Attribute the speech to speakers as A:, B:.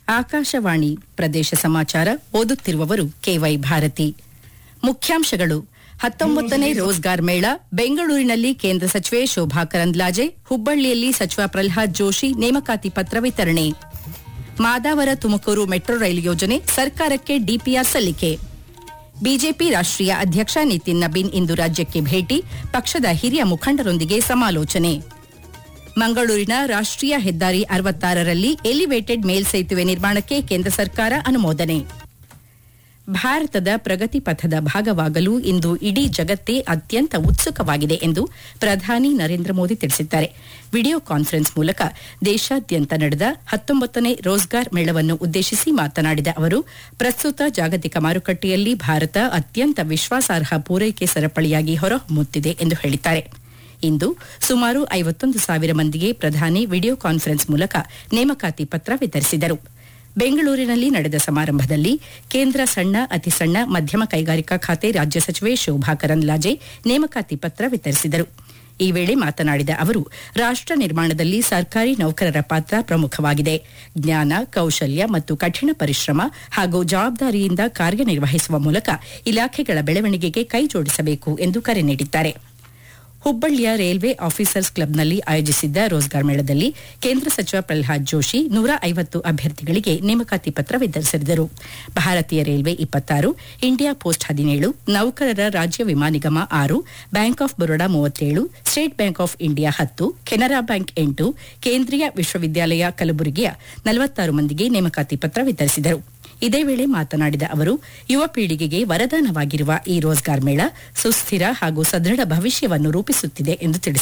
A: ಆಕಾಶವಾಣಿ ಪ್ರದೇಶ ಸಮಾಚಾರ ಓದುತ್ತಿರುವವರು ಕೆವೈ ಭಾರತಿ ಮುಖ್ಯಾಂಶಗಳು ಹತ್ತೊಂಬತ್ತನೇ ರೋಜ್ಗಾರ್ ಮೇಳ ಬೆಂಗಳೂರಿನಲ್ಲಿ ಕೇಂದ್ರ ಸಚಿವೆ ಶೋಭಾ ಕರಂದ್ಲಾಜೆ ಹುಬ್ಬಳ್ಳಿಯಲ್ಲಿ ಸಚಿವ ಪ್ರಲ್ಹಾದ್ ಜೋಶಿ ನೇಮಕಾತಿ ಪತ್ರ ವಿತರಣೆ ಮಾದಾವರ ತುಮಕೂರು ಮೆಟ್ರೋ ರೈಲು ಯೋಜನೆ ಸರ್ಕಾರಕ್ಕೆ ಡಿಪಿಆರ್ ಸಲ್ಲಿಕೆ ಬಿಜೆಪಿ ರಾಷ್ಟ್ರೀಯ ಅಧ್ಯಕ್ಷ ನಿತಿನ್ ನಬೀನ್ ಇಂದು ರಾಜ್ಯಕ್ಕೆ ಭೇಟಿ ಪಕ್ಷದ ಹಿರಿಯ ಮುಖಂಡರೊಂದಿಗೆ ಸಮಾಲೋಚನೆ ಮಂಗಳೂರಿನ ರಾಷ್ಟ್ರೀಯ ಹೆದ್ದಾರಿ ಅರವತ್ತಾರರಲ್ಲಿ ಎಲಿವೇಟೆಡ್ ಮೇಲ್ಸೇತುವೆ ನಿರ್ಮಾಣಕ್ಕೆ ಕೇಂದ್ರ ಸರ್ಕಾರ ಅನುಮೋದನೆ ಭಾರತದ ಪ್ರಗತಿ ಪಥದ ಭಾಗವಾಗಲು ಇಂದು ಇಡೀ ಜಗತ್ತೇ ಅತ್ಯಂತ ಉತ್ಸುಕವಾಗಿದೆ ಎಂದು ಪ್ರಧಾನಿ ನರೇಂದ್ರ ಮೋದಿ ತಿಳಿಸಿದ್ದಾರೆ ವಿಡಿಯೋ ಕಾನ್ಫರೆನ್ಸ್ ಮೂಲಕ ದೇಶಾದ್ಯಂತ ನಡೆದ ಹತ್ತೊಂಬತ್ತನೇ ರೋಜ್ಗಾರ್ ಮೇಳವನ್ನು ಉದ್ದೇಶಿಸಿ ಮಾತನಾಡಿದ ಅವರು ಪ್ರಸ್ತುತ ಜಾಗತಿಕ ಮಾರುಕಟ್ಟೆಯಲ್ಲಿ ಭಾರತ ಅತ್ಯಂತ ವಿಶ್ವಾಸಾರ್ಹ ಪೂರೈಕೆ ಸರಪಳಿಯಾಗಿ ಹೊರಹೊಮ್ಮುತ್ತಿದೆ ಎಂದು ಹೇಳಿದ್ದಾರೆ ಇಂದು ಸುಮಾರು ಐವತ್ತೊಂದು ಸಾವಿರ ಮಂದಿಗೆ ಪ್ರಧಾನಿ ವಿಡಿಯೋ ಕಾನ್ಫರೆನ್ಸ್ ಮೂಲಕ ನೇಮಕಾತಿ ಪತ್ರ ವಿತರಿಸಿದರು ಬೆಂಗಳೂರಿನಲ್ಲಿ ನಡೆದ ಸಮಾರಂಭದಲ್ಲಿ ಕೇಂದ್ರ ಸಣ್ಣ ಅತಿ ಸಣ್ಣ ಮಧ್ಯಮ ಕೈಗಾರಿಕಾ ಖಾತೆ ರಾಜ್ಯ ಸಚಿವೆ ಶೋಭಾ ಕರಂದ್ಲಾಜೆ ನೇಮಕಾತಿ ಪತ್ರ ವಿತರಿಸಿದರು ಈ ವೇಳೆ ಮಾತನಾಡಿದ ಅವರು ರಾಷ್ಟ ನಿರ್ಮಾಣದಲ್ಲಿ ಸರ್ಕಾರಿ ನೌಕರರ ಪಾತ್ರ ಪ್ರಮುಖವಾಗಿದೆ ಜ್ಞಾನ ಕೌಶಲ್ಯ ಮತ್ತು ಕಠಿಣ ಪರಿಶ್ರಮ ಹಾಗೂ ಜವಾಬ್ದಾರಿಯಿಂದ ಕಾರ್ಯನಿರ್ವಹಿಸುವ ಮೂಲಕ ಇಲಾಖೆಗಳ ಬೆಳವಣಿಗೆಗೆ ಕೈಜೋಡಿಸಬೇಕು ಎಂದು ಕರೆ ನೀಡಿದ್ದಾರೆ ಹುಬ್ಬಳ್ಳಿಯ ರೈಲ್ವೆ ಆಫೀಸರ್ಸ್ ಕ್ಲಬ್ನಲ್ಲಿ ಆಯೋಜಿಸಿದ್ದ ರೋಜ್ಗಾರ್ ಮೇಳದಲ್ಲಿ ಕೇಂದ್ರ ಸಚಿವ ಪ್ರಲ್ಹಾದ್ ಜೋಶಿ ನೂರ ಐವತ್ತು ಅಭ್ಯರ್ಥಿಗಳಿಗೆ ನೇಮಕಾತಿ ಪತ್ರ ವಿತರಿಸಿದರು ಭಾರತೀಯ ರೈಲ್ವೆ ಇಪ್ಪತ್ತಾರು ಇಂಡಿಯಾ ಪೋಸ್ಟ್ ಹದಿನೇಳು ನೌಕರರ ರಾಜ್ಯ ವಿಮಾ ನಿಗಮ ಆರು ಬ್ಯಾಂಕ್ ಆಫ್ ಬರೋಡಾ ಮೂವತ್ತೇಳು ಸ್ಟೇಟ್ ಬ್ಯಾಂಕ್ ಆಫ್ ಇಂಡಿಯಾ ಹತ್ತು ಕೆನರಾ ಬ್ಯಾಂಕ್ ಎಂಟು ಕೇಂದ್ರೀಯ ವಿಶ್ವವಿದ್ಯಾಲಯ ಕಲಬುರಗಿಯ ನಲವತ್ತಾರು ಮಂದಿಗೆ ನೇಮಕಾತಿ ಪತ್ರ ವಿತರಿಸಿದರು ಇದೇ ವೇಳೆ ಮಾತನಾಡಿದ ಅವರು ಯುವ ಪೀಳಿಗೆಗೆ ವರದಾನವಾಗಿರುವ ಈ ರೋಜ್ಗಾರ್ ಮೇಳ ಸುಸ್ಥಿರ ಹಾಗೂ ಸದೃಢ ಭವಿಷ್ಯವನ್ನು ರೂಪಿಸುತ್ತಿದೆ ಎಂದು ತಿಳಿಸಿದರು